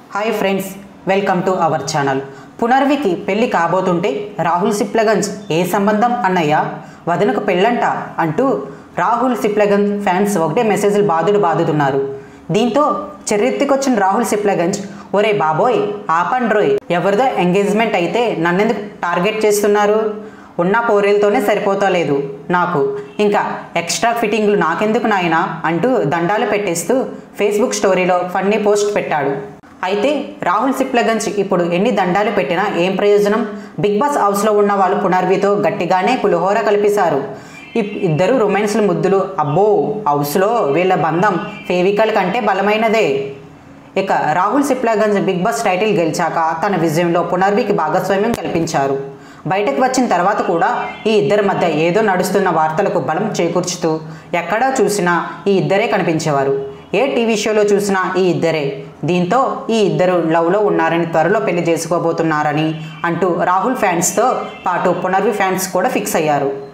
hi friends welcome to our channel పునర్వికి పెళ్లి కాబోతుంటే రాహుల్ సిప్లగంజ్ ఏ సంబంధం అన్నయ్య వదనకు పెళ్ళంట అంటూ రాహుల్ సిప్లగంజ్ ఫ్యాన్స్ ఒకటే మెసేజ్లు బాధుడు బాదుతున్నారు దీంతో చరిత్రకొచ్చిన రాహుల్ సిప్లగంజ్ ఒరే బాబోయ్ ఆపండ్రోయ్ ఎవరిదో ఎంగేజ్మెంట్ అయితే నన్నెందుకు టార్గెట్ చేస్తున్నారు ఉన్న పోరీలతోనే సరిపోతలేదు నాకు ఇంకా ఎక్స్ట్రా ఫిట్టింగ్లు నాకెందుకు నాయనా అంటూ దండాలు పెట్టేస్తూ ఫేస్బుక్ స్టోరీలో ఫన్నీ పోస్ట్ పెట్టాడు అయితే రాహుల్ సిప్లగంజ్ ఇప్పుడు ఎన్ని దండాలు పెట్టినా ఏం ప్రయోజనం బిగ్ బాస్ హౌస్లో ఉన్న వాళ్ళు పునర్వితో గట్టిగానే పులిహోర కల్పిస్తారు ఇప్- ఇద్దరు రొమాన్స్ల ముద్దులు అబ్బో హౌస్లో వీళ్ళ బంధం ఫేవికల్ కంటే బలమైనదే ఇక Rahul Sipligunj Bigg Boss title గెలిచాక తన విజయంలో పునర్వికి భాగస్వామ్యం కల్పించారు బయటకు వచ్చిన తర్వాత కూడా ఈ ఇద్దరి మధ్య ఏదో నడుస్తున్న వార్తలకు బలం చేకూర్చుతూ ఎక్కడా చూసినా ఈ ఇద్దరే కనిపించేవారు ఏ టీవీ షోలో చూసినా ఈ ఇద్దరే దీంతో ఈ ఇద్దరు లవ్లో ఉన్నారని త్వరలో పెళ్లి చేసుకోబోతున్నారని అంటూ రాహుల్ ఫ్యాన్స్తో పాటు పునర్వి ఫ్యాన్స్ కూడా ఫిక్స్ అయ్యారు